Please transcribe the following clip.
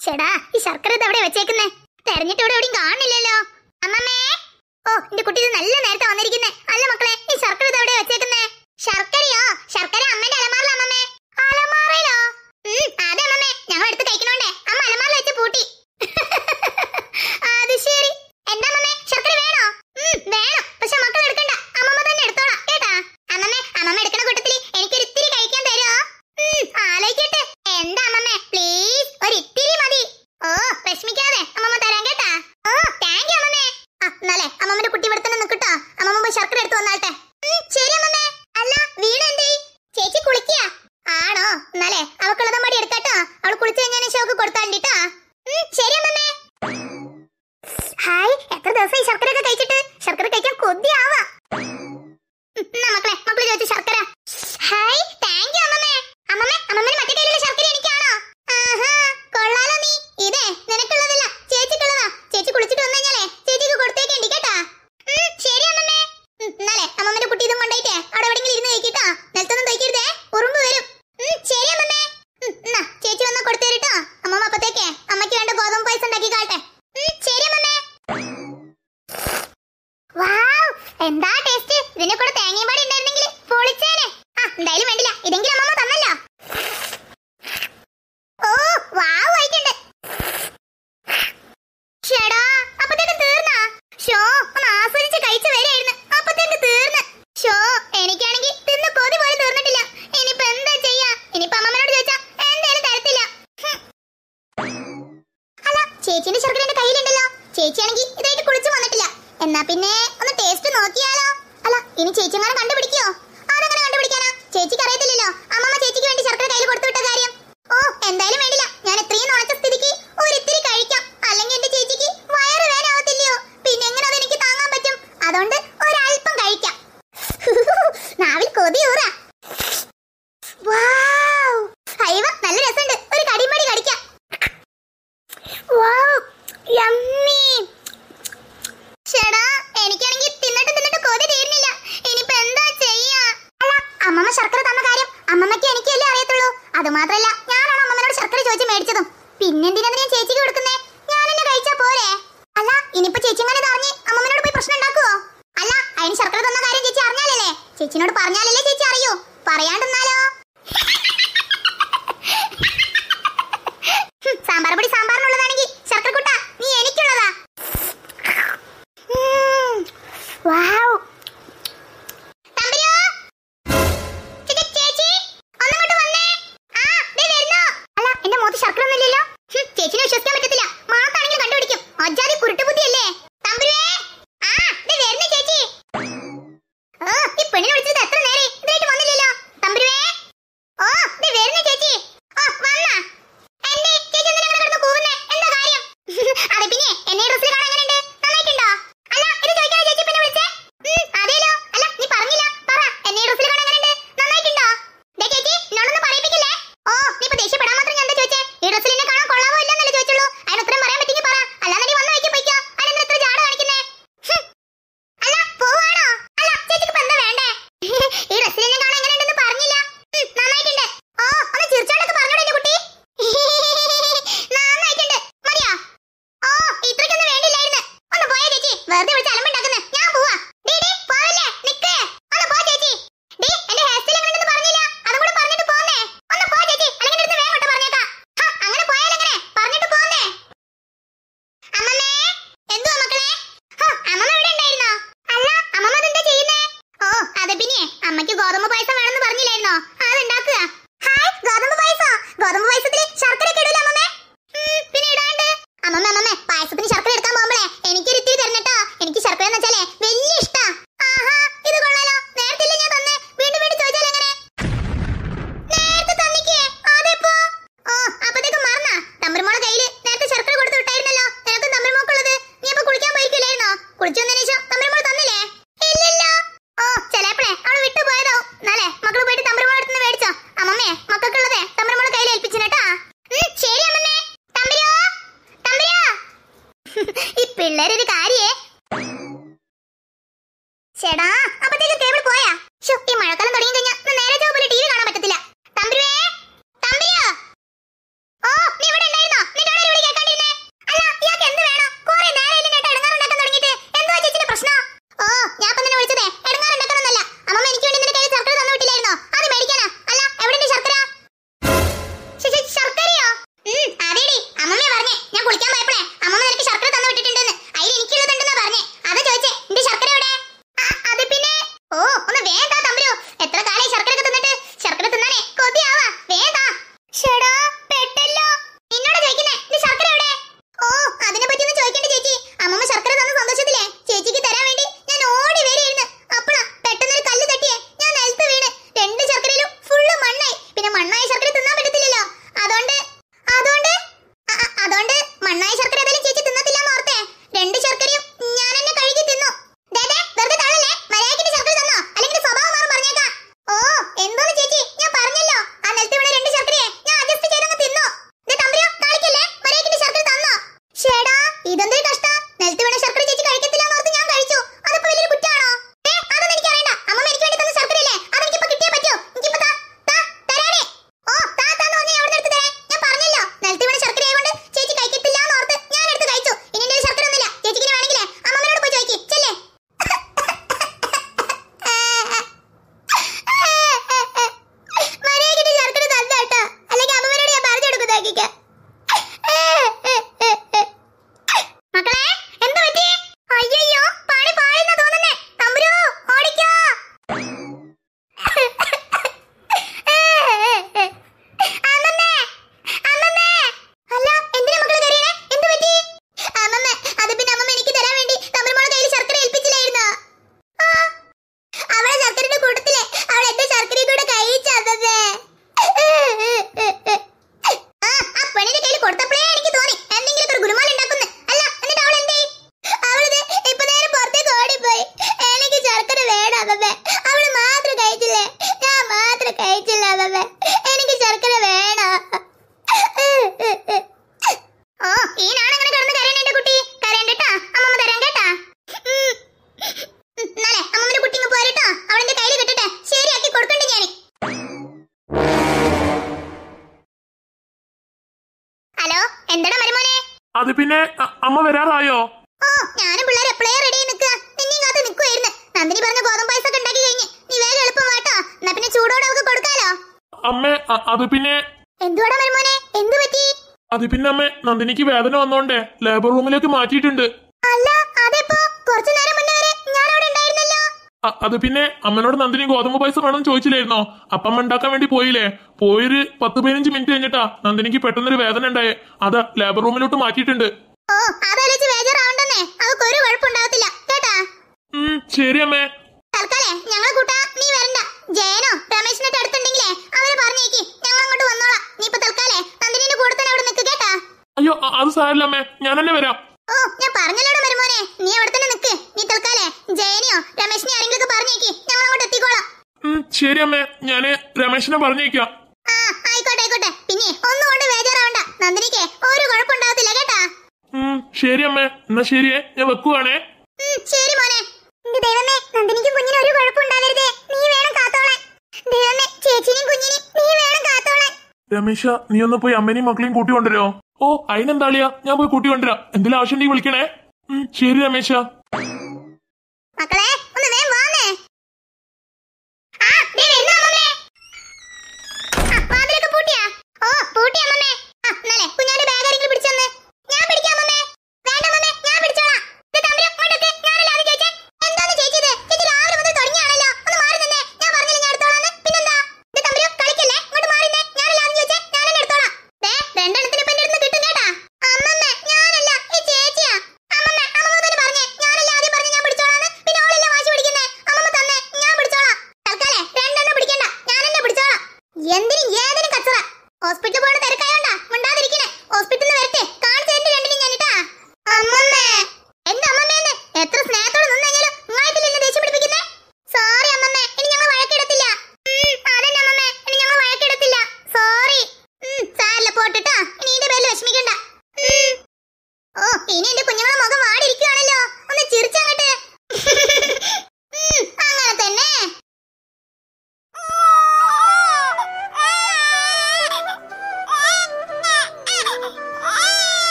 ചേടാ ഈ ശർക്കര ഇത് എവിടെ വെച്ചേക്കുന്നേ തെരഞ്ഞിട്ട് ഇവിടെ എവിടെയും കാണുന്നില്ലല്ലോ അമ്മമ്മേ ഓ എന്റെ കുട്ടി ഇത് നല്ല നേരത്തെ വന്നിരിക്കുന്നേ അല്ല മക്കളെ ഈ ശർക്കര ഇത് എവിടെ വെച്ചേക്കുന്നേ ശർക്കരയോ ശർക്കര അമ്മന്റെ അലമാറില അമ്മമ്മേ അലമാറയിലോ ഉം, അതെ അമ്മമ്മേ ഞങ്ങൾ എടുത്ത് കഴിക്കണോണ്ടേ അമ്മ അലമാറിൽ വെച്ച് പൂട്ടി അത് ശരി എന്താ അമ്മമ്മേ ശർക്കര വേണോ ഉം, വേണം പക്ഷെ മക്കൾ എടുക്കണ്ട അമ്മമ്മ തന്നെ എടുത്തോളാം കേട്ടാ അമ്മമ്മേ അമ്മമ്മ എടുക്കണ കൂട്ടത്തില് എനിക്കൊരു ഇത്തിരി കഴിക്കാൻ തരുമോ ഉം, ആലോചിക്കട്ടെ എന്താ അമ്മമ്മേ പ്ലീസ് ഒരു ഇത്തിരി മതി ഓ വിഷമിക്കാതെ അമ്മമ്മ തരാൻ കേട്ടാ ഓ താങ്ക് യു അമ്മമ്മേ ആ, എന്നാലേ അമ്മമ്മന്റെ കുട്ടി ഇവിടെ തന്നെ നിൽക്കട്ടോ അമ്മമ്മ പോയി ശർക്കര എടുത്ത് വന്നാട്ടെ ഉം, ശരി അമ്മമ്മേ അല്ല വീട് എന്തേ ചേച്ചി കുളിക്കുക ആണോ എന്നാലേ അവക്കുള്ളത് മടി എടുക്കാട്ടോ അവൾ കുളിച്ചു കഴിഞ്ഞാൽ ശോക്ക് കൊടുത്താണ്ടിട്ടാ ശരി അമ്മമ്മേ ഹായ് എത്ര ദിവസമായി ശർക്കര ഒക്കെ കഴിച്ചിട്ട് ശർക്കര കഴിക്കാൻ കൊതിയാവാ ഉം, എന്നാ മക്കളെ മക്കള് ചോദിച്ചു ശർക്കര ഹായ് താങ്ക് യു അമ്മമ്മേ അമ്മമ്മേ അമ്മമ്മയുടെ മറ്റേ കയ്യിലുള്ള ശർക്കര എനിക്കാണോ ആഹാ കൊള്ളാലോ നീ ഇതേ നിനക്കുള്ളതല്ല ചേച്ചിക്കുള്ളതാ ചേച്ചി കുളിച്ചിട്ട് വന്നു കഴിഞ്ഞാലേ ചേച്ചിക്ക് കൊടുത്തേക്കേണ്ടി കേട്ടാ ഉം, ശരി അമ്മമ്മേ ഉം, എന്നാലേ അമ്മമ്മന്റെ കുട്ടി ഇതും കൊണ്ടായിട്ടേ അവിടെ എവിടെയെങ്കിലും ഇരുന്ന് കഴിക്കട്ടോ നിലത്തൊന്നും കഴിക്കരുതേ ഉറുമ്പ് വരും ഉം, ശരി അമ്മമ്മേ ഉം, എന്നാ ചേച്ചി വന്നാ കൊടുത്തു തരട്ടോ അമ്മമ്മ അപ്പത്തേക്ക് അമ്മയ്ക്ക് വേണ്ട ഗോതമ്പ് പൈസ ഉണ്ടാക്കി കാട്ടെ ഉം, ശരി അമ്മമ്മേ വാവ് എന്താ ടേസ്റ്റ് ഇതിന്റെ കൂടെ തേങ്ങയും പാടി ഉണ്ടായിരുന്നെങ്കിൽ പൊളിച്ചേനെ ആ എന്തായാലും വേണ്ടില്ല ഇതെങ്കിലും അമ്മമ്മ തന്നല്ലോ ഓ വാവ് ആയിട്ടുണ്ട് ഷെടാ അപ്പത്തേക്ക് തീർന്നാ ഷോ ഒന്ന് ആസ്വദിച്ച് കഴിച്ചു വരായിരുന്നു അപ്പത്തേക്ക് തീർന്ന് ഷോ എനിക്കാണെങ്കിൽ തിന്ന് കൊതി പോലും തീർന്നിട്ടില്ല ഇനിയിപ്പോ എന്താ ചെയ്യാ ഇനിയിപ്പോ അമ്മമ്മനോട് ചോദിച്ചാ എന്തായാലും തരത്തില്ല ഹും. അല്ല ചേച്ചിന്റെ ശർക്കര എന്റെ കയ്യിലുണ്ടല്ലോ ചേച്ചിയാണെങ്കിൽ ഇതായിട്ട് കുളിച്ചു വന്നിട്ടില്ല എന്നാ പിന്നെ ഒന്ന് ടേസ്റ്റ് നോക്കിയാലോ അല്ല ഇനി ചേച്ചി എങ്ങനെ കണ്ടുപിടിക്കോ അതെങ്ങനെ കണ്ടുപിടിക്കാനാ ചേച്ചിക്ക് അറിയത്തില്ലല്ലോ അമ്മമ്മ ചേച്ചിക്ക് വേണ്ടി ശർക്കര കയ്യിൽ കൊടുത്തു വിട്ട കാര്യം ഓ എന്തായാലും വേണ്ടില്ല ഞാൻ എത്രയും നുണച്ച സ്ഥിതിക്ക് ഒരിത്തിരി കഴിക്കാം അല്ലെങ്കിൽ എന്റെ ചേച്ചിക്ക് വയറ് വേനാവത്തില്ലയോ പിന്നെ എങ്ങനെ അത് എനിക്ക് താങ്ങാൻ പറ്റും അതുകൊണ്ട് ഒരല്പം കഴിക്കാം നാവിൽ കൊതിയൂറ വാവ് അയ്യോ നല്ല രസമുണ്ട് ഒരു കടിമടി കടിക്കാം വാവ് യമ്മി ചേടാ എനിക്കാണെങ്കിൽ തിന്നിട്ട് തിന്നിട്ട് കൊതി തീരുന്നില്ല ഇനിയിപ്പോ എന്താ ചെയ്യാ അല്ല അമ്മമ്മ ശർക്കര തന്ന കാര്യം അമ്മമ്മയ്ക്ക് എനിക്കല്ലേ അറിയത്തുള്ളൂ അത് മാത്രല്ല ഞാനാണ് അമ്മമ്മനോട് ശർക്കര ചോദിച്ച് മേടിച്ചതും പിന്നെന്തിനാ ഞാൻ ചേച്ചിക്ക് കൊടുക്കുന്നേ ഞാൻ എന്നെ കഴിച്ചാ പോരെ അല്ല ഇനിയിപ്പോ ചേച്ചി ഇങ്ങനെ അറിഞ്ഞ് അമ്മമ്മനോട് പോയി പ്രശ്നം ഉണ്ടാക്കുവോ അല്ല അതിന് ശർക്കര തന്ന കാര്യം ചേച്ചി അറിഞ്ഞാലല്ലേ ചേച്ചിനോട് പറഞ്ഞാലല്ലേ ചേച്ചി അറിയൂ പറയാണ്ടെന്നാലോ ഹും, സാമ്പാർ പൊടി സാമ്പാറിനുള്ളതാണെങ്കിൽ ശർക്കര കുട്ട നീ എനിക്കുള്ളതാ ഉം, വൗ. തമ്പുരാ, ചേച്ചി, ചേച്ചി, ഒന്നിങ്ങോട്ട് വന്നേ. ആ, ദേ വരുന്നു. അല്ല, എന്റെ മുഖത്ത് ശർക്കര ഒന്നുമില്ലല്ലോ. ഹും, ചേച്ചിനെ വിശ്വസിക്കാൻ പറ്റത്തില്ല മാത്താണെങ്കിലും കണ്ടുപിടിക്കും അജാതി കുരുട്ട് ബുദ്ധിയല്ലേ തമ്പുരേ ആ ദേ വരുന്നു ചേച്ചി ഓ ഈ പെണ്ണിനെ വിളിച്ചത് എത്ര നേരെ ഇതായിട്ട് വന്നില്ലല്ലോ തമ്പുരേ ഓ ദേ വരുന്നു ചേച്ചി ഓ വന്നാ എന്റെ ചേച്ചി എന്തിനാ ഇങ്ങനെ കിടന്ന് കൂവുന്നേ എന്താ കാര്യം അതെ പിന്നെ എന്നെ ഡ്രസ്സിൽ കാണാൻ എങ്ങനെയുണ്ട് നന്നായിട്ടുണ്ടോ അല്ല ഇത് ചോദിക്കാതെ ചേച്ചി പിന്നെ വിളിച്ചേ ഉം, അതേലോ അല്ല നീ പറഞ്ഞില്ല പറ എന്നെ ഡ്രസ്സിൽ കാണാൻ എങ്ങനെയുണ്ട് നന്നായിട്ടുണ്ടോ ദേ ചേച്ചി എന്നോടൊന്നും പറയിപ്പിക്കില്ലേ ഓ നീ ഇപ്പൊ ദേഷ്യപ്പെടാൻ മാത്രം ഞാൻ എന്താ ചോദിച്ചേ ഈ ഡ്രസ്സിൽ എന്നെ കാണാൻ കൊള്ളാവോ ഇല്ലെന്നല്ലേ ചോദിച്ചുള്ളൂ അതിന് ഉത്തരം പറയാൻ പറ്റിയെങ്കിൽ പറ അല്ലാതെ നീ വന്ന വഴിക്ക് പോയിക്കോ അതിനെന്താ ഇത്ര ജാട കാണിക്കുന്നേ ഹും. അല്ല പോവാണോ അല്ല ചേച്ചിക്ക് ഇപ്പൊ എന്താ വേണ്ടേ ഈ ഡ്രസ്സിൽ എന്നെ കാണാൻ എങ്ങനെയുണ്ടെന്ന് പറഞ്ഞില്ല ഉം, നന്നായിട്ടുണ്ട് ഓ ഒന്ന് ചിരിച്ചോണ്ടൊക്കെ പറഞ്ഞോളൂ എന്റെ കുട്ടി നന്നായിട്ടുണ്ട് മതിയോ ഓ ഇത്രയ്ക്കൊന്നും വേണ്ടില്ലായിരുന്നു ഒന്ന് പോയേ ചേച്ചി വെറുതെ വിളിച്ച് അലമ്പുണ്ടാക്കുന്നെ ഞാൻ പോവാ ഡീ ഡീ പോവല്ലേ നിക്ക് ഒന്ന് പോ ചേച്ചി ഡീ എന്റെ ഹെയർ സ്റ്റൈൽ എങ്ങനെയുണ്ടെന്ന് പറഞ്ഞില്ല അതും കൂടെ പറഞ്ഞിട്ട് പോന്നേ ഒന്ന് പോ ചേച്ചി അല്ലെങ്കിൽ എടുത്ത് വേഗം ഇങ്ങോട്ട് പറഞ്ഞേക്കാം ഹാ, അങ്ങനെ പോയാലെങ്ങനെ പറഞ്ഞിട്ട് പോന്നേ അമ്മമ്മേ എന്തുവാ മക്കളെ ഹോ, അമ്മമ്മ ഇവിടെ ഉണ്ടായിരുന്നോ അല്ല അമ്മമ്മ അതെന്താ ചെയ്യുന്നേ ഓ അതെ പിന്നെ അമ്മയ്ക്ക് ഗോതമ്പ് പായസം വേണമെന്ന് പറഞ്ഞില്ലായിരുന്നോ അത് ഉണ്ടാക്കുക ഹായ് ഗോതമ്പ് പായസം ഗോതമ്പ് പായസത്തിൽ ശർക്കര ഒക്കെ ഇടൂല അമ്മമ്മേ ഉം, പിന്നെ ഇടാണ്ട് അമ്മമ്മ അമ്മമ്മ പായസത്തിന് ശർക്കര എടുക്കാൻ പോകുമ്പോഴേ എനിക്കൊരു ഇത്തിരി തരണട്ടോ എനിക്ക് ശർക്കര എന്ന് വെച്ചാലേ വലിയ ഇഷ്ടാ ആഹാ ഇത് കൊള്ളാലോ നേരത്തെ ഇല്ലേ ഞാൻ തന്നേ വീണ്ടും വീണ്ടും ചോദിച്ചാൽ എങ്ങനെ നേരത്തെ തന്നിക്കേ അതെപ്പോ ഓ അപ്പത്തേക്ക് മറന്നാ തമ്പുരുമോളെ കയ്യില് നേരത്തെ ശർക്കര കൊടുത്ത് വിട്ടായിരുന്നല്ലോ നിനക്ക് തമ്പുരുമോക്കുള്ളത് നീ അപ്പൊ കുളിക്കാൻ പോയിരിക്കില്ലായിരുന്നോ കുളിച്ചു വന്നതിന് ശേഷം തമ്പുരുമോൾ തന്നില്ലേ ഇല്ലല്ലോ ഓ ചിലപ്പോഴേ അവള് വിട്ടു പോയതാവും എന്നാലേ മക്കള് പോയിട്ട് തമ്പുരുമോളെ അടുത്ത് മേടിച്ചോ അമ്മമ്മേ മക്കൾക്കുള്ളതേ തമ്പുരുമോളെ കയ്യിൽ ഏൽപ്പിച്ചിട്ടാ ശരി അമ്മമ്മേ തമ്പുരാ തമ്പുരാ ഈ പിള്ളേരൊരു കാര്യേ ചേടാ അപ്പത്തേക്ക് കേബിൾ പോയാ ശോ, ഈ മഴക്കാലം തുടങ്ങി കഴിഞ്ഞാൽ നേരെ ചൊവ്വ പോലെ ടി വി കാണാൻ പറ്റത്തില്ല തമ്പുരുവേ തമ്പുരാ ഓ നീ ഇവിടെ ഉണ്ടായിരുന്നോ നിന്റെ അവിടെ മണ്ണായ ശർക്കര ഏതായാലും ചേച്ചി തിന്നത്തില്ലാന്ന് ഓർത്തേ രണ്ട് ശർക്കരയും ഞാൻ തന്നെ കഴുകി തിന്നു ദേ, ദേ, വെറുതെ തള്ളല്ലേ മര്യാദയ്ക്ക് ശർക്കര തന്നോ അല്ലെങ്കിൽ സ്വഭാവം മാറും പറഞ്ഞേക്കാം ഓ എന്തോന്ന് ചേച്ചി ഞാൻ പറഞ്ഞല്ലോ ആ നിലത്ത് വീണ രണ്ട് ശർക്കരയെ ഞാൻ അഡ്ജസ്റ്റ് ചെയ്തങ്ങ് തിന്നു ദേ തമ്പുരാ കാണിക്കല്ലേ മര്യാദയ്ക്ക് ശർക്കര തന്നോ ഷേടാ ഇതെന്തൊരു കഷ്ടാ നിലത്ത് വീണ ശർക്കര ചേച്ചി കഴിക്കത്തില്ലാന്ന് ഓർത്ത് ഞാൻ കഴിച്ചു അതിപ്പോ വലിയൊരു കുറ്റാണോ ഏ അതൊന്നും എനിക്ക് അറിയണ്ട അമ്മ എനിക്ക് വേണ്ടി തന്ന ശർക്കരയല്ലേ അതെനിക്കിപ്പോ കിട്ടിയേ പറ്റൂ എനിക്കിപ്പോ താ താ തരാനേ ഓ താ താന്ന് പറഞ്ഞ ഞാൻ അവിടെ എടുത്ത് തരാം ഞാൻ പറഞ്ഞല്ലോ നിലത്ത് വീണ ശർക്കര ആയതുകൊണ്ട് ചേച്ചി കഴിക്കത്തില്ലാന്ന് ഓർത്ത് ഞാൻ എടുത്ത് കഴിച്ചു ഇനി എന്റെ ശർക്കര ഒന്നുമില്ല ചേച്ചിക്ക് ഇനി വേണമെങ്കിലേ അമ്മമ്മയോട് പോയി ചോദിക്കും ചെല്ലേ മര്യാദയ്ക്ക് ശർക്കര തന്നേട്ടോ അല്ലെങ്കിൽ അമ്മമ്മയോട് ഞാൻ പറഞ്ഞു കൊടുക്കുന്നതാക്കിക്കാം മക്കളെ എന്ത് പറ്റി അയ്യോ പണി പാഴുന്ന തോന്നുന്നേ തമ്പുരു ഓടിക്കോ അമ്മമ്മേ അമ്മമ്മേ അല്ല എന്തിനാ മക്കളെ കരയണേ എന്ത് പറ്റി അമ്മമ്മേ അത് പിന്നെ അമ്മമ്മ എനിക്ക് തരാൻ വേണ്ടി തമ്പുരുമോളെ കയ്യിൽ ശർക്കര ഏൽപ്പിച്ചില്ലായിരുന്നോ ആ അവളെ ശർക്കരയുടെ കൂട്ടത്തിലെ അവൾ എന്റെ ശർക്കരയും കൂടെ കഴിച്ചു അമ്മമ്മേ ആ, ആ പെണ്ണിന്റെ കയ്യിൽ കൊടുത്തപ്പോഴേ എനിക്ക് തോന്നി എന്തെങ്കിലും ഒരു ഗുരുമാല ഉണ്ടാക്കുന്നു അല്ല എന്നിട്ട് അവൾ എന്തേ അവളിത് ഇപ്പൊ നേരെ പുറത്തേക്ക് ഓടിപ്പോയി എനിക്ക് ശർക്കര വേണം അമ്മമ്മേ അവള് മാത്രം കഴിച്ചില്ലേ ഞാൻ മാത്രം കഴിച്ചില്ല അമ്മമ്മേ എനിക്ക് ശർക്കര വേണം ഓ ഈ നാണങ്ങനെ കിടന്ന് കരയണേന്റെ കുട്ടി കരയണ്ടട്ടാ അമ്മമ്മ തരാൻ കേട്ടാ ഉം. ഉം, എന്നാലേ അമ്മമ്മന്റെ കുട്ടി ഇങ്ങ് പോരട്ടോ അവളെന്റെ കയ്യിൽ കിട്ടട്ടെ ശരിയാക്കി കൊടുക്കണ്ടേ ഞാൻ ഹലോ എന്താടാ മരുമോനെ അത് പിന്നെ അ- അമ്മ വരാറായോ ഓ ഞാനും പിള്ളേർ എപ്പോഴേ റെഡി ആയി നിൽക്കുക നിന്നെയും കാത്ത് നിൽക്കുമായിരുന്നു നന്ദിനി പറഞ്ഞ ഗോതമ്പ് പായസമൊക്കെ ഉണ്ടാക്കി കഴിഞ്ഞ് നീ വേഗം എളുപ്പം വാട്ടോ എന്നാ പിന്നെ ചൂടോടെ അവൾക്ക് കൊടുക്കാലോ അമ്മേ അ- അത് പിന്നെ എന്തുവാടാ മരുമോനെ എന്തു പറ്റി അത് പിന്നെ അമ്മേ നന്ദിനിക്ക് വേദന വന്നോണ്ടേ ലേബർ റൂമിലേക്ക് മാറ്റിയിട്ടുണ്ട് അല്ല അതെപ്പോ കുറച്ചു നേരം മുന്നേ വരെ ഞാൻ അവിടെ ഉണ്ടായിരുന്നല്ലോ അ- അത് പിന്നെ അമ്മനോട് നന്ദിനി ഗോതമ്പ് പൈസ വേണമെന്ന് ചോദിച്ചില്ലായിരുന്നോ അപ്പം ഉണ്ടാക്കാൻ വേണ്ടി പോയില്ലേ പോയൊരു പത്ത് പതിനഞ്ച് മിനിറ്റ് കഴിഞ്ഞിട്ടാ നന്ദിനിക്ക് പെട്ടെന്നൊരു വേദന ഉണ്ടായേ അത് ലേബർ റൂമിലോട്ട് മാറ്റിയിട്ടുണ്ട് ഓ അതാലോചിച്ച് ബേജാറാവണ്ടെന്നേ അവൾക്ക് ഒരു കുഴപ്പമുണ്ടാവത്തില്ല കേട്ടാ ഉം ശരി അമ്മേ തൽക്കാലേ ഞങ്ങളെ കൂട്ടാ നീ വരണ്ട ജയനോ രമേശിനൊക്കെ അടുത്തുണ്ടെങ്കിലേ അവരെ പറഞ്ഞേക്ക് ഞങ്ങൾ അങ്ങോട്ട് വന്നോളാം നീ ഇപ്പൊ തൽക്കാലേ നന്ദിനിന്റെ കൂടെ തന്നെ അവിടെ നിൽക്ക് കേട്ടാ അയ്യോ അ- അത് സാരല്ല അമ്മേ ഞാൻ തന്നെ വരാം ഓ ഞാൻ പറഞ്ഞല്ലോടാ മരുമോനെ നീ അവിടെ തന്നെ നിക്ക് നീ തൽക്കാലേ ജയനെയോ രമേശിനെയോ ആരെങ്കിലും പറഞ്ഞേക്ക് ഞങ്ങൾ അങ്ങോട്ട് എത്തിക്കോളാം ഉം ശരി അമ്മേ ഞാന് രമേശിനെ പറഞ്ഞേക്കാം ആ ആയിക്കോട്ടെ ആയിക്കോട്ടെ പിന്നെ ഒന്നും കൊണ്ട് ബേജാറാവണ്ട നന്ദിനിക്ക് ഒരു കുഴപ്പമുണ്ടാവത്തില്ല കേട്ടാ ഉം ശരി അമ്മേ എന്നാ ശരിയേ ഞാൻ വെക്കുവാണേ ഉം, ശരി മോനെ എന്റെ ദൈവമേ നന്ദിനിക്കും കുഞ്ഞിനും ഒരു കുഴപ്പമുണ്ടാവരുതേ നീ വേണം കാത്തോളാൻ ദൈവമേ ചേച്ചിനെയും കുഞ്ഞിനെയും നീ വേണം കാത്തോളാൻ രമേശ നീ ഒന്ന് പോയി അമ്മേനെയും മക്കളെയും കൂട്ടി കൊണ്ടുവരോ ഓ അതിനെന്താളിയാ ഞാൻ പോയി കൂട്ടി കൊണ്ടുവരാം എന്തെങ്കിലും ആവശ്യം ഉണ്ടെങ്കിൽ വിളിക്കണേ ഉം, ശരി രമേശ മക്കളെ